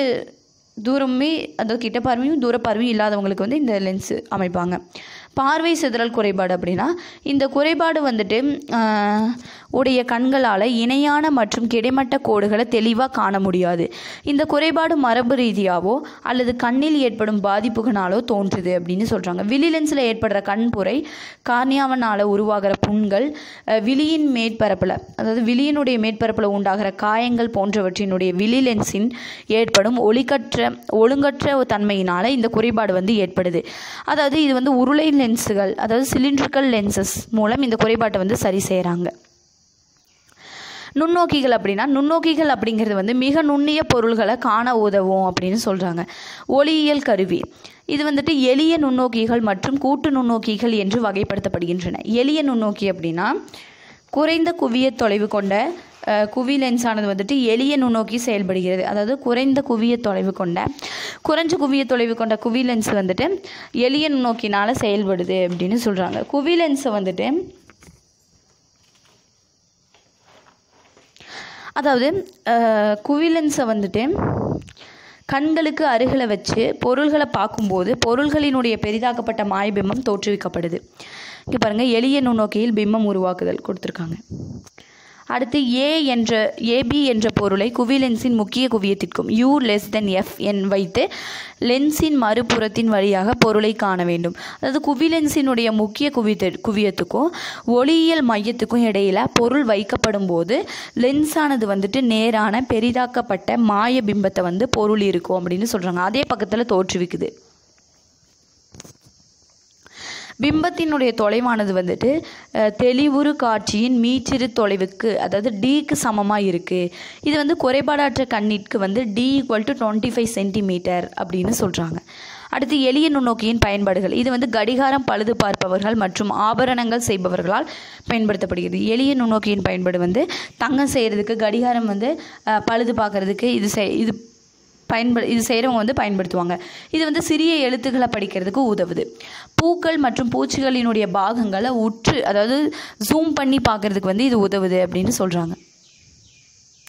தூரமே அதாவது கிட்ட பார்வையும் தூர பார்வையும் இல்லாதவங்களுக்கு வந்து இந்த லென்ஸு அமைப்பாங்க பார்வை சிதறல் குறைபாடு அப்படின்னா இந்த குறைபாடு வந்துட்டு ஆஹ், உடைய கண்களால் இணையான மற்றும் கிடைமட்ட கோடுகளை தெளிவாக காண முடியாது இந்த குறைபாடு மரபு ரீதியாவோ அல்லது கண்ணில் ஏற்படும் பாதிப்புகளாலோ தோன்றுது அப்படின்னு சொல்கிறாங்க விழி லென்ஸில் ஏற்படுற கண்புரை கார்னியாவனால் உருவாகிற புண்கள் அஹ், விழியின் மேற்பரப்பில் அதாவது விழியினுடைய மேற்பரப்பில் உண்டாகிற காயங்கள் போன்றவற்றினுடைய விழி லென்ஸின் ஏற்படும் ஒளிக்கற்ற ஒழுங்கற்ற தன்மையினால் இந்த குறைபாடு வந்து ஏற்படுது அதாவது இது வந்து உருளை லென்ஸுகள் அதாவது சிலிண்ட்ரிக்கல் லென்சஸ் மூலம் இந்த குறைபாட்டை வந்து சரி செய்கிறாங்க நுண்ணோக்கிகள் அப்படின்னா நுண்ணோக்கிகள் அப்படிங்கிறது வந்து மிக நுண்ணிய பொருள்களை காண உதவும் அப்படின்னு சொல்கிறாங்க ஒளியியல் கருவி இது வந்துட்டு எளிய நுண்ணோக்கிகள் மற்றும் கூட்டு நுண்ணோக்கிகள் என்று வகைப்படுத்தப்படுகின்றன எளிய நுண்ணோக்கி அப்படின்னா குறைந்த குவிய தொலைவு கொண்ட அஹ், குவி லென்ஸானது வந்துட்டு எளிய நுண்ணோக்கி செயல்படுகிறது அதாவது குறைந்த குவிய தொலைவு கொண்ட குறைஞ்ச குவிய தொலைவு கொண்ட குவி லென்ஸ் வந்துட்டு எளிய நுண்ணோக்கினால் செயல்படுது அப்படின்னு சொல்கிறாங்க குவி லென்ஸை வந்துட்டு அதாவது அஹ், குவிலென்ஸை வந்துட்டு கண்களுக்கு அருகில் வச்சு பொருள்களை பார்க்கும்போது பொருள்களினுடைய பெரிதாக்கப்பட்ட மாயபிம்பம் தோற்றுவிக்கப்படுது இங்கே பாருங்கள் எளிய நுண்ணோக்கியில் பிம்பம் உருவாக்குதல் கொடுத்துருக்காங்க அடுத்து ஏ என்ற ஏபி என்ற பொருளை குவிலென்ஸின் முக்கிய குவியத்திற்கும் யூ லெஸ் தென் எஃப் என் வைத்து லென்ஸின் மறுபுறத்தின் வழியாக பொருளை காண வேண்டும் அதாவது குவிலென்ஸினுடைய முக்கிய குவியத்து குவியத்துக்கும் ஒளியியல் மையத்துக்கும் இடையில பொருள் வைக்கப்படும் போது லென்ஸானது வந்துட்டு நேரான பெரிதாக்கப்பட்ட மாய பிம்பத்தை வந்து பொருள் இருக்கும் அப்படின்னு சொல்கிறாங்க அதே பக்கத்தில் தோற்றுவிக்குது பிம்பத்தினுடைய தொலைவானது வந்துட்டு அஹ், தெளிவுறு காட்சியின் மீச்சிறு தொலைவுக்கு அதாவது டிக்கு சமமாக இருக்குது இது வந்து குறைபாடற்ற கண்ணிற்கு வந்து d equal to twenty five centimetre அப்படின்னு சொல்கிறாங்க அடுத்து எளிய நுண்ணோக்கியின் பயன்பாடுகள் இது வந்து கடிகாரம் பழுது பார்ப்பவர்கள் மற்றும் ஆபரணங்கள் செய்பவர்களால் பயன்படுத்தப்படுகிறது எளிய நுண்ணோக்கியின் பயன்பாடு வந்து தங்கம் செய்கிறதுக்கு கடிகாரம் வந்து அஹ், பழுது பார்க்கறதுக்கு இது செய் இது பயன்படு இது செய்கிறவங்க வந்து பயன்படுத்துவாங்க இது வந்து சிறிய எழுத்துக்களை படிக்கிறதுக்கு உதவுது பூக்கள் மற்றும் பூச்சிகளினுடைய பாகங்களை உற்று அதாவது ஜூம் பண்ணி பார்க்கறதுக்கு வந்து இது உதவுது அப்படின்னு சொல்கிறாங்க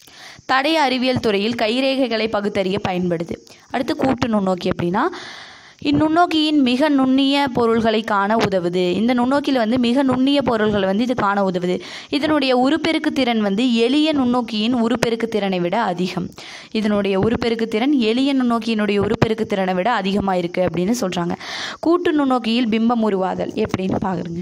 தடய அறிவியல் துறையில் கைரேகைகளை பகுத்தறிய பயன்படுது அடுத்து கூட்டு நுண்ணோக்கி அப்படின்னா இந்நுண்ணோக்கியின் மிக நுண்ணிய பொருள்களை காண உதவுது இந்த நுண்ணோக்கியில் வந்து மிக நுண்ணிய பொருள்களை வந்து இது காண உதவுது இதனுடைய உருப்பெருக்கு திறன் வந்து எளிய நுண்ணோக்கியின் உருப்பெருக்கு திறனை விட அதிகம் இதனுடைய உருப்பெருக்கு திறன் எளிய நுண்ணோக்கியினுடைய உருப்பெருக்கு திறனை விட அதிகமாக இருக்குது அப்படின்னு சொல்கிறாங்க கூட்டு நுண்ணோக்கியில் பிம்பம் உருவாதல் எப்படின்னு பாருங்க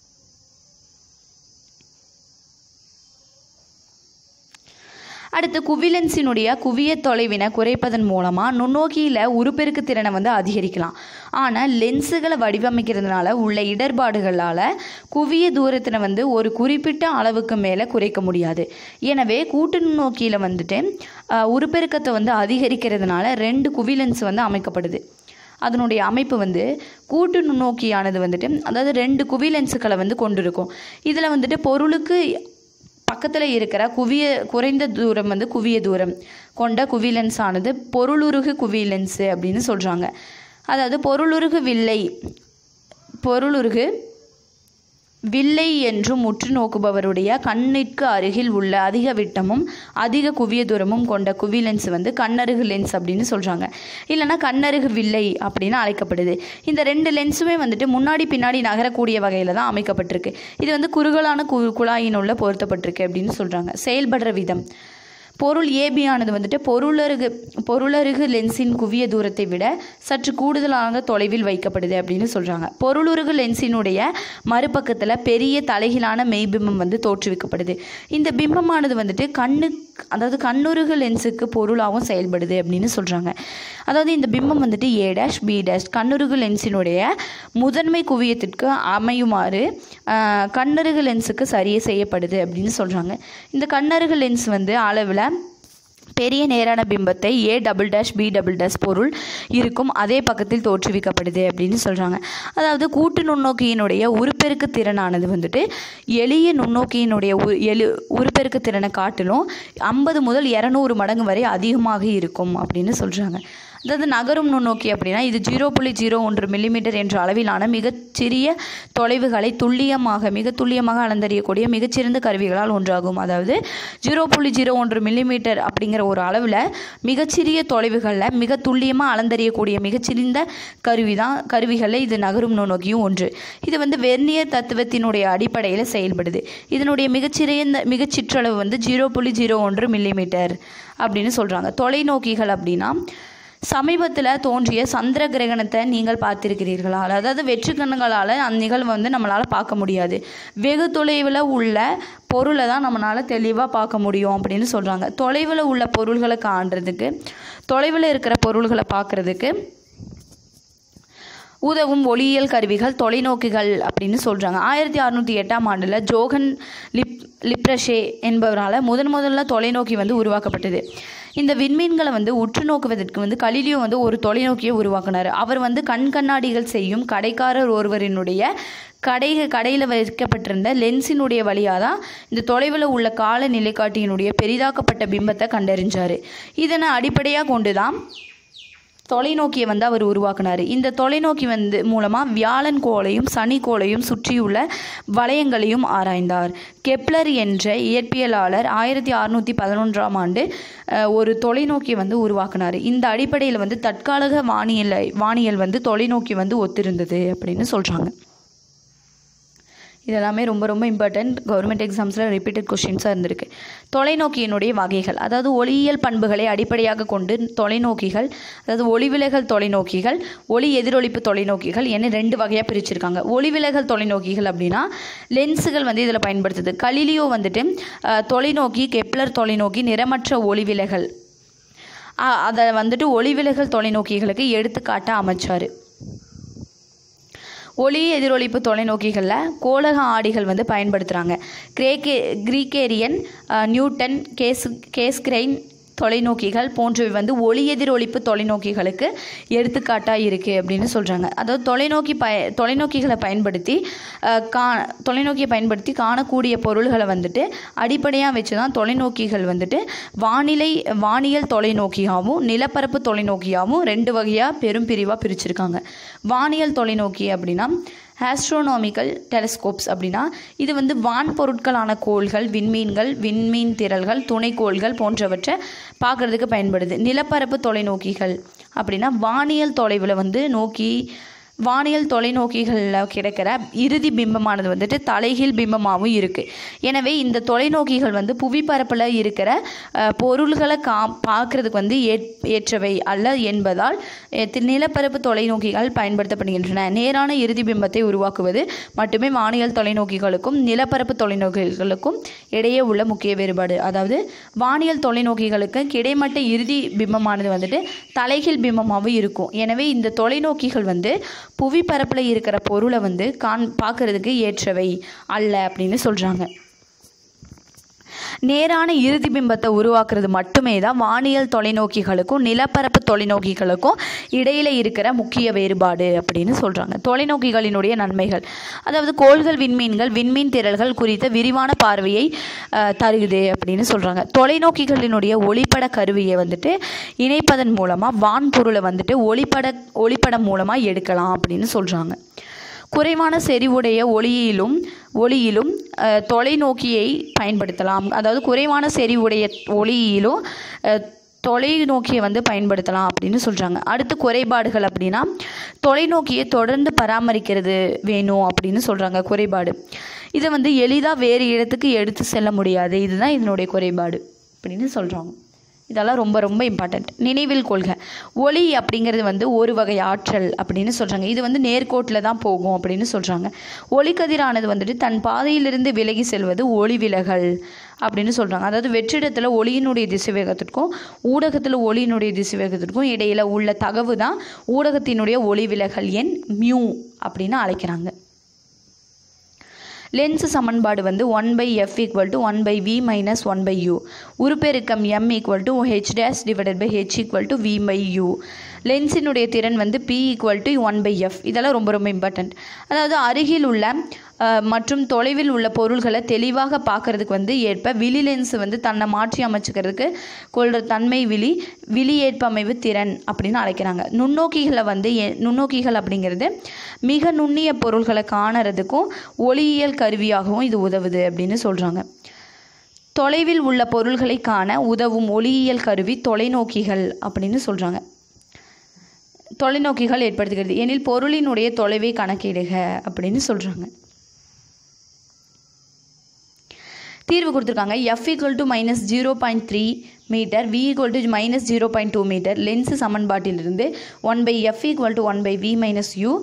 அடுத்து குவிலென்ஸினுடைய குவிய தொலைவினை குறைப்பதன் மூலமாக நுண்ணோக்கியில் உருப்பெருக்கு திறனை வந்து அதிகரிக்கலாம் ஆனால் லென்ஸுகளை வடிவமைக்கிறதுனால உள்ள இடர்பாடுகளால் குவிய தூரத்தினை வந்து ஒரு குறிப்பிட்ட அளவுக்கு மேலே குறைக்க முடியாது எனவே கூட்டு நுண்ணோக்கியில் வந்துட்டு அஹ், உருப்பெருக்கத்தை வந்து அதிகரிக்கிறதுனால ரெண்டு குவிலென்ஸ் வந்து அமைக்கப்படுது அதனுடைய அமைப்பு வந்து கூட்டு நுண்ணோக்கியானது வந்துட்டு அதாவது ரெண்டு குவிலென்ஸுகளை வந்து கொண்டிருக்கும் இதில் வந்துட்டு பொருளுக்கு பக்கத்தில் இருக்கிற குவிய குறைந்த தூரம் வந்து குவிய தூரம் கொண்ட குவிலென்ஸ் ஆனது பொருளுருகு குவிலென்ஸு அப்படின்னு சொல்கிறாங்க அதாவது பொருளுருகு வில்லை பொருளுருகு வில்லை என்றும் உற்று நோக்குபவருடைய கண்ணிற்கு அருகில் உள்ள அதிக விட்டமும் அதிக குவிய தூரமும் கொண்ட குவி லென்ஸ் வந்து கண்ணருகு லென்ஸ் அப்படின்னு சொல்கிறாங்க இல்லைன்னா கண்ணருகு வில்லை அப்படின்னு அழைக்கப்படுது இந்த ரெண்டு லென்ஸுமே வந்துட்டு முன்னாடி பின்னாடி நகரக்கூடிய வகையில் தான் அமைக்கப்பட்டிருக்கு இது வந்து குறுகலான கு குழாயினுள்ள பொருத்தப்பட்டிருக்கு அப்படின்னு சொல்கிறாங்க செயல்படுற விதம் பொருள் ஏபி ஆனது வந்துட்டு பொருளருகு பொருளருகு லென்ஸின் குவிய தூரத்தை விட சற்று கூடுதலான தொலைவில் வைக்கப்படுது அப்படின்னு சொல்கிறாங்க பொருளுருகு லென்ஸினுடைய மறுபக்கத்தில் பெரிய தலைகீழான மெய்பிம்பம் வந்து தோற்றுவிக்கப்படுது இந்த பிம்பமானது வந்துட்டு கண்ணு அதாவது கண்ணுருகு லென்ஸுக்கு பொருளாகவும் செயல்படுது அப்படின்னு சொல்கிறாங்க அதாவது இந்த பிம்பம் வந்துட்டு ஏ டேஷ் பி டேஷ் கண்ணுருகு லென்ஸினுடைய முதன்மை குவியத்திற்கு அமையுமாறு ஆஹ், கண்ணருகு லென்ஸுக்கு சரியே செய்யப்படுது அப்படின்னு சொல்கிறாங்க இந்த கண்ணருகு லென்ஸ் வந்து அளவில் பெரிய நேரான பிம்பத்தை A double dash B double dash பொருள் இருக்கும் அதே பக்கத்தில் தோற்றுவிக்கப்படுது அப்படின்னு சொல்கிறாங்க அதாவது கூட்டு நுண்ணோக்கியினுடைய உருப்பெருக்கு திறனானது வந்துட்டு எளிய நுண்ணோக்கியினுடைய உ எழு உருப்பெருக்கு திறனை காட்டிலும் ஐம்பது முதல் இரநூறு மடங்கு வரை அதிகமாக இருக்கும் அப்படின்னு சொல்கிறாங்க அதாவது நகரும் நுண்ணோக்கி அப்படின்னா இது ஜீரோ புள்ளி ஜீரோ ஒன்று மில்லிமீட்டர் என்ற அளவிலான மிகச்சிறிய தொலைவுகளை துல்லியமாக மிக துல்லியமாக அளந்தறியக்கூடிய மிகச்சிறந்த கருவிகளால் ஒன்றாகும் அதாவது ஜீரோ புள்ளி ஜீரோ ஒன்று மில்லிமீட்டர் அப்படிங்கிற ஒரு அளவில் மிகச்சிறிய தொலைவுகளில் மிக துல்லியமாக அளந்தறியக்கூடிய மிகச்சிறந்த கருவி தான் கருவிகளில் இது நகரும் நுண்ணோக்கியும் ஒன்று இது வந்து வெர்னியர் தத்துவத்தினுடைய அடிப்படையில் செயல்படுது இதனுடைய மிகச்சிறிய மிகச்சிற்றளவு வந்து ஜீரோ புள்ளி ஜீரோ ஒன்று மில்லிமீட்டர் அப்படின்னு சொல்கிறாங்க தொலைநோக்கிகள் அப்படின்னா சமீபத்தில் தோன்றிய சந்திர கிரகணத்தை நீங்கள் பார்த்திருக்கிறீர்களா அதாவது வெற்று கண்ணுகளால் அந்த நிகழ்வை வந்து நம்மளால் பார்க்க முடியாது வெகு தொலைவில் உள்ள பொருளை தான் நம்மளால் தெளிவாக பார்க்க முடியும் அப்படின்னு சொல்கிறாங்க தொலைவில் உள்ள பொருள்களை காண்றதுக்கு தொலைவில் இருக்கிற பொருள்களை பார்க்குறதுக்கு உதவும் ஒளியியல் கருவிகள் தொலைநோக்கிகள் அப்படின்னு சொல்கிறாங்க ஆயிரத்தி அறுநூற்றி எட்டாம் ஆண்டில் ஜோகன் லிப் லிப்ரஷே என்பவரால் முதன் முதல்ல தொலைநோக்கி வந்து உருவாக்கப்பட்டது இந்த விண்மீன்களை வந்து உற்று நோக்குவதற்கு வந்து கலிலியோ வந்து ஒரு தொலைநோக்கியை உருவாக்குனார் அவர் வந்து கண் கண்ணாடிகள் செய்யும் கடைக்காரர் ஒருவரினுடைய கடை கடையில் வைக்கப்பட்டிருந்த லென்ஸினுடைய வழியாக தான் இந்த தொலைவில் உள்ள கால நிலைக்காட்டியினுடைய பெரிதாக்கப்பட்ட பிம்பத்தை கண்டறிஞ்சார் இதனை அடிப்படையாக கொண்டு தான் தொலைநோக்கியை வந்து அவர் உருவாக்குனார் இந்த தொலைநோக்கி வந்து மூலமாக வியாழன் கோளையும் சனி கோளையும் சுற்றியுள்ள வளையங்களையும் ஆராய்ந்தார் கெப்லர் என்ற இயற்பியலாளர் ஆயிரத்தி அறுநூற்றி பதினொன்றாம் ஆண்டு அஹ், ஒரு தொலைநோக்கி வந்து உருவாக்குனார் இந்த அடிப்படையில் வந்து தற்காலிக வானியல் வானியல் வந்து தொலைநோக்கி வந்து ஒத்திருந்தது அப்படின்னு சொல்கிறாங்க இதெல்லாமே ரொம்ப ரொம்ப இம்பார்ட்டன்ட் கவர்மெண்ட் எக்ஸாம்ஸில் ரிப்பீட்டட் கொஷின்ஸாக இருந்திருக்கு தொலைநோக்கியினுடைய வகைகள் அதாவது ஒளியியல் பண்புகளை அடிப்படையாக கொண்டு தொலைநோக்கிகள் அதாவது ஒளிவிலகல் தொலைநோக்கிகள் ஒளி எதிரொலிப்பு தொலைநோக்கிகள் என ரெண்டு வகையாக பிரிச்சிருக்காங்க ஒளிவிலகல் தொலைநோக்கிகள் அப்படின்னா லென்ஸுகள் வந்து இதில் பயன்படுத்துது கலிலியோ வந்துட்டு அஹ், தொலைநோக்கி கெப்லர் தொலைநோக்கி நிறமற்ற ஒளிவிலகல் அ- அதை வந்துட்டு ஒளிவிலகல் தொலைநோக்கிகளுக்கு எடுத்துக்காட்டாக அமைச்சார் ஒளி எதிரொலிப்பு தொலைநோக்கிகளில் கோலக ஆடிகள் வந்து பயன்படுத்துகிறாங்க கிரேக்கே கிரீக்கேரியன் அஹ், நியூட்டன் கேஸ் கேஸ்கிரைன் தொலைநோக்கிகள் போன்றவை வந்து ஒளி எதிரொலிப்பு தொலைநோக்கிகளுக்கு எடுத்துக்காட்டாக இருக்குது அப்படின்னு சொல்கிறாங்க அதாவது தொலைநோக்கி பய தொலைநோக்கிகளை பயன்படுத்தி அஹ், கா தொலைநோக்கியை பயன்படுத்தி காணக்கூடிய பொருள்களை வந்துட்டு அடிப்படையாக வச்சு தான் தொலைநோக்கிகள் வந்துட்டு வானிலை வானியல் தொலைநோக்கியாகவும் நிலப்பரப்பு தொலைநோக்கியாகவும் ரெண்டு வகையாக பெரும் பிரிவாக பிரிச்சிருக்காங்க வானியல் தொலைநோக்கி அப்படின்னா ஆஸ்ட்ரோனாமிக்கல் டெலஸ்கோப்ஸ் அப்படின்னா இது வந்து வான் பொருட்களான கோள்கள் விண்மீன்கள் விண்மீன் திரள்கள் துணைக்கோள்கள் போன்றவற்றை பார்க்கறதுக்கு பயன்படுது நிலப்பரப்பு தொலைநோக்கிகள் அப்படின்னா வானியல் தொலைவில் வந்து நோக்கி வானியல் தொலைநோக்கிகளில் கிடைக்கிற இறுதி பிம்பமானது வந்துட்டு தலைகீழ் பிம்பமாகவும் இருக்குது எனவே இந்த தொலைநோக்கிகள் வந்து புவிப்பரப்பில் இருக்கிற அஹ், பொருள்களை கா பார்க்குறதுக்கு வந்து ஏற் ஏற்றவை அல்ல என்பதால் அஹ், தி- நிலப்பரப்பு தொலைநோக்கிகள் பயன்படுத்தப்படுகின்றன நேரான இறுதி பிம்பத்தை உருவாக்குவது மட்டுமே வானியல் தொலைநோக்கிகளுக்கும் நிலப்பரப்பு தொலைநோக்கிகளுக்கும் இடையே உள்ள முக்கிய வேறுபாடு அதாவது வானியல் தொலைநோக்கிகளுக்கு கிடைமட்ட இறுதி பிம்பமானது வந்துட்டு தலைகீழ் பிம்பமாகவும் இருக்கும் எனவே இந்த தொலைநோக்கிகள் வந்து புவிப்பரப்பில் இருக்கிற பொருளை வந்து காண் பார்க்கறதுக்கு ஏற்றவை அல்ல அப்படின்னு சொல்கிறாங்க நேரான இறுதி பிம்பத்தை உருவாக்குறது மட்டுமே தான் வானியல் தொலைநோக்கிகளுக்கும் நிலப்பரப்பு தொலைநோக்கிகளுக்கும் இடையில இருக்கிற முக்கிய வேறுபாடு அப்படின்னு சொல்கிறாங்க தொலைநோக்கிகளினுடைய நன்மைகள் அதாவது கோள்கள் விண்மீன்கள் விண்மீன் திரள்கள் குறித்த விரிவான பார்வையை அஹ், தருகுது அப்படின்னு சொல்கிறாங்க தொலைநோக்கிகளினுடைய ஒளிப்பட கருவியை வந்துட்டு இணைப்பதன் மூலமாக வான்பொருளை வந்துட்டு ஒளிப்பட ஒளிப்படம் மூலமாக எடுக்கலாம் அப்படின்னு சொல்கிறாங்க குறைவான செறிவுடைய ஒளியிலும் ஒளியிலும் அஹ், தொலைநோக்கியை பயன்படுத்தலாம் அதாவது குறைவான செறிவுடைய ஒளியிலும் அஹ், தொலைநோக்கியை வந்து பயன்படுத்தலாம் அப்படின்னு சொல்கிறாங்க அடுத்து குறைபாடுகள் அப்படின்னா தொலைநோக்கியை தொடர்ந்து பராமரிக்கிறது வேணும் அப்படின்னு சொல்கிறாங்க குறைபாடு இதை வந்து எளிதாக வேறு இடத்துக்கு எடுத்து செல்ல முடியாது இதுதான் இதனுடைய குறைபாடு அப்படின்னு சொல்கிறாங்க இதெல்லாம் ரொம்ப ரொம்ப இம்பார்ட்டண்ட் நினைவில் கொள்க ஒளி அப்படிங்கிறது வந்து ஒரு வகை ஆற்றல் அப்படின்னு சொல்கிறாங்க இது வந்து நேர்கோட்டில் தான் போகும் அப்படின்னு சொல்கிறாங்க ஒளிக்கதிரானது வந்துட்டு தன் பாதையிலிருந்து விலகி செல்வது ஒளி விலகல் அப்படின்னு சொல்கிறாங்க அதாவது வெற்றிடத்தில் ஒளியினுடைய திசைவேகத்திற்கும் ஊடகத்தில் ஒளியினுடைய திசைவேகத்திற்கும் இடையில் உள்ள தகவு தான் ஊடகத்தினுடைய ஒளி விலகல் எண் மியூ அப்படின்னு அழைக்கிறாங்க லென்ஸ் சமன்பாடு வந்து one by f equal to one by v minus one by u உருப்பெருக்கம் m equal to h dash divided by h equal to v by u லென்ஸினுடைய திறன் வந்து p equal to one by f இதெல்லாம் ரொம்ப ரொம்ப important அதாவது அருகில் உள்ள அஹ், மற்றும் தொலைவில் உள்ள பொருள்களை தெளிவாக பார்க்கறதுக்கு வந்து ஏற்ப விழி லென்ஸ் வந்து தன்னை மாற்றி அமைச்சுக்கிறதுக்கு கொள்கிற தன்மை விழி விழி ஏற்பமைவு திறன் அப்படின்னு அழைக்கிறாங்க நுண்ணோக்கிகளை வந்து எ- நுண்ணோக்கிகள் அப்படிங்கிறது மிக நுண்ணிய பொருள்களை காணறதுக்கும் ஒளியியல் கருவியாகவும் இது உதவுது அப்படின்னு சொல்கிறாங்க தொலைவில் உள்ள பொருள்களை காண உதவும் ஒளியியல் கருவி தொலைநோக்கிகள் அப்படின்னு சொல்கிறாங்க தொலைநோக்கிகள் ஏற்படுத்துகிறது எனில் பொருளினுடைய தொலைவை கணக்கிடுக அப்படின்னு சொல்கிறாங்க தீர்வு கொடுத்துருக்காங்க f equal to minus zero point three metre v equal to minus zero point two metre lens சமன்பாட்டிலிருந்து one by f equal to one by v minus u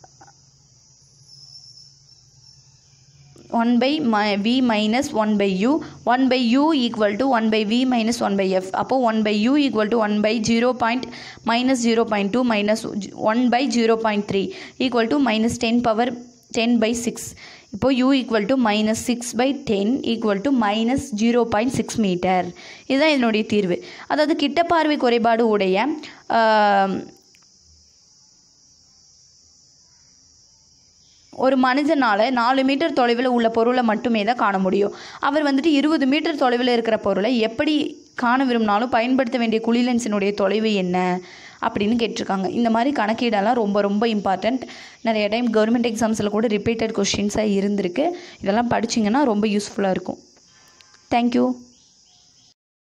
one by v minus one by u one by u equal to one by v minus one by f அப்போ one by u equal to one by zero point minus zero point two minus one by zero point three equal to minus ten power ten by six இப்போ u equal to minus six by ten equal to minus zero point six metre இதுதான் இதனுடைய தீர்வு அதாவது கிட்ட பார்வை குறைபாடு உடைய ஆம், ஒரு மனிதனால் நாலு மீட்டர் தொலைவில் உள்ள பொருளை மட்டுமே தான் காண முடியும் அவர் வந்துட்டு இருபது மீட்டர் தொலைவில் இருக்கிற பொருளை எப்படி காண விரும்பினாலும் பயன்படுத்த வேண்டிய குழி லென்ஸினுடைய தொலைவு என்ன அப்படின்னு கேட்டிருக்காங்க இந்த மாதிரி கணக்கீடெல்லாம் ரொம்ப ரொம்ப இம்பார்ட்டண்ட் நிறைய டைம் கவர்மெண்ட் எக்ஸாம்ஸில் கூட ரிப்பீட்டட் கொஷின்ஸாக இருந்திருக்கு இதெல்லாம் படிச்சிங்கன்னா ரொம்ப யூஸ்ஃபுல்லாக இருக்கும் தேங்க்யூ